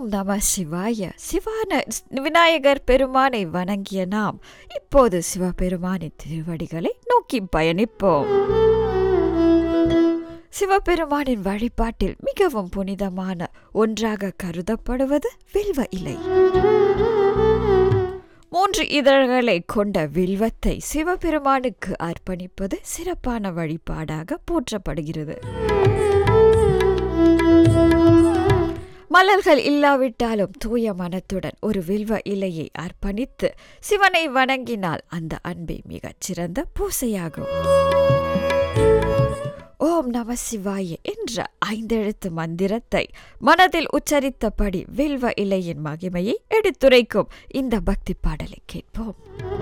நம சிவாய சிவான விநாயகர் பெருமானை வணங்கிய நாம் இப்போது சிவபெருமானின் திருவடிகளை நோக்கி பயணிப்போம் சிவபெருமானின் வழிபாட்டில் மிகவும் புனிதமான ஒன்றாக கருதப்படுவது வில்வ இலை மூன்று இதழ்களை கொண்ட வில்வத்தை சிவபெருமானுக்கு அர்ப்பணிப்பது சிறப்பான வழிபாடாக போற்றப்படுகிறது மலர்கள் இல்லாவிட்டாலும் தூய மனத்துடன் ஒரு வில்வ இலையை அர்ப்பணித்து சிவனை வணங்கினால் அந்த அன்பே மிகச் சிறந்த பூசையாகும் ஓம் நம சிவாய என்ற ஐந்தெழுத்து மந்திரத்தை மனதில் உச்சரித்தபடி வில்வ இலையின் மகிமையை எடுத்துரைக்கும் இந்த பக்தி பாடலை கேட்போம்